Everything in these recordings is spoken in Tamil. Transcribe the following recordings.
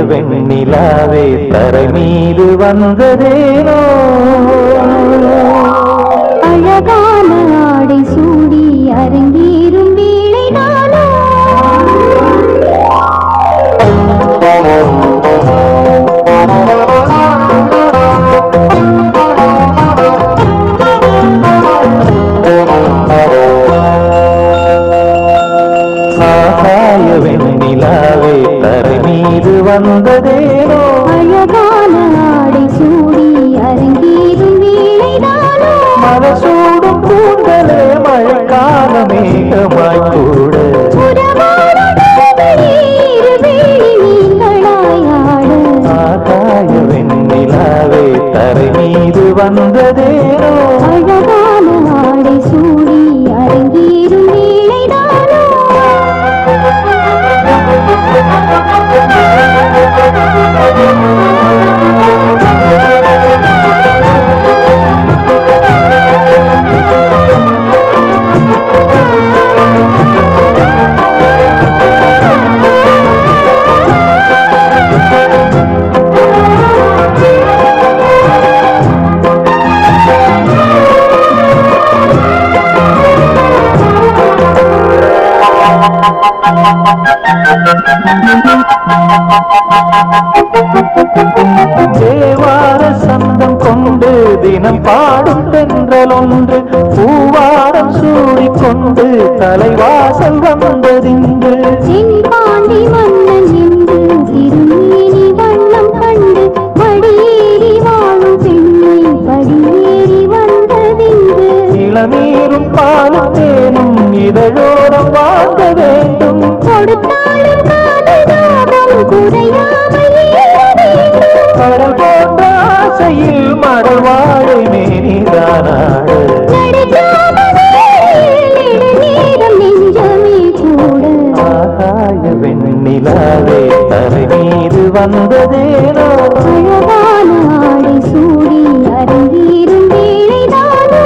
வெண்ணிலாவே தரை மீது வந்ததேனோ அழகான ஆடை சூடி அரங்கேறும் வேளை நானோ ஆகாய வெண்ணிலாவே தரை மீது வந்ததேனோ அழகான ஆடை சூடி அரங்கேறும் வேளை நானோ மனசூடும் கூந்தலே மழைக்கால மேகமாய் கூட உறவாடும் காதலே இருவேளை நீங்களாய் ஆட ஆகாய வெண்ணிலாவே தரை மீது வந்ததேனோ அழகான ஆடை சூடி அரங்கேறும் வேளைதானோ தேவார சந்தம் கொண்டு தினம் பாடும் தென்றல் ஒன்று பூவாரம் சூடிக்கொண்டு தலைவாசல் வந்ததின்று செம்பாண்டி மன்னன் என்று திருமேனி வண்ணம் கண்டு படியேறி வாழும் பெண்ணை படியேறி வந்ததின்று இளநீரும் பாலும் தேனும் இதழோரம் வாழ்ந்த வேண்டும் கொடுத்தாலும் காதல் தாபம் குறையாமல் ஏற வேண்டும் கடல் போன்ற ஆசையில் மடல் வாழை மேனிதானாடு நேரம் நெஞ்சமே கூட ஆகாய வெண்ணிலாவே தரை மீது வந்ததேனோ அழகான ஆடை சூடி அரங்கேறும் வேளைதானோ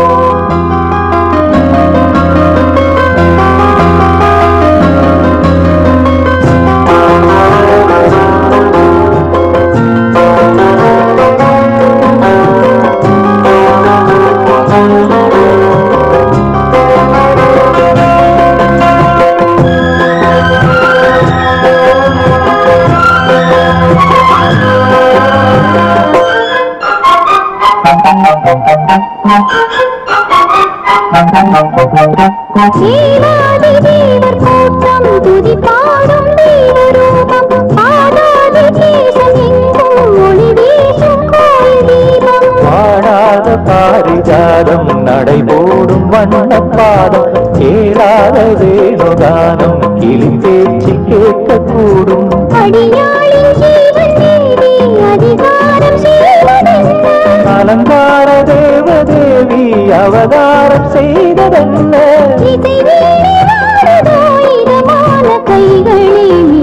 தேவாதி தேவர் கூட்டம் துதி பாடும் தேவரூபம் பாடாதி தேசம் எங்கும் ஒளி வீசும் கோயில் தீபம் பாடாத பாரிஜாதம் நடைபோடும் வண்ணப்பாதம் கேளாத வேணுகானம் கிளி பேச்சு கேட்கக்கூடும் அடியாளின் ஜீவன் தேவி அதிகாரம் செய்வதென்ன அலங்கார தேவதேவி அவதாரம் செய்ததென்ன இசை வீணை வாடுதோ இதமான கைகளே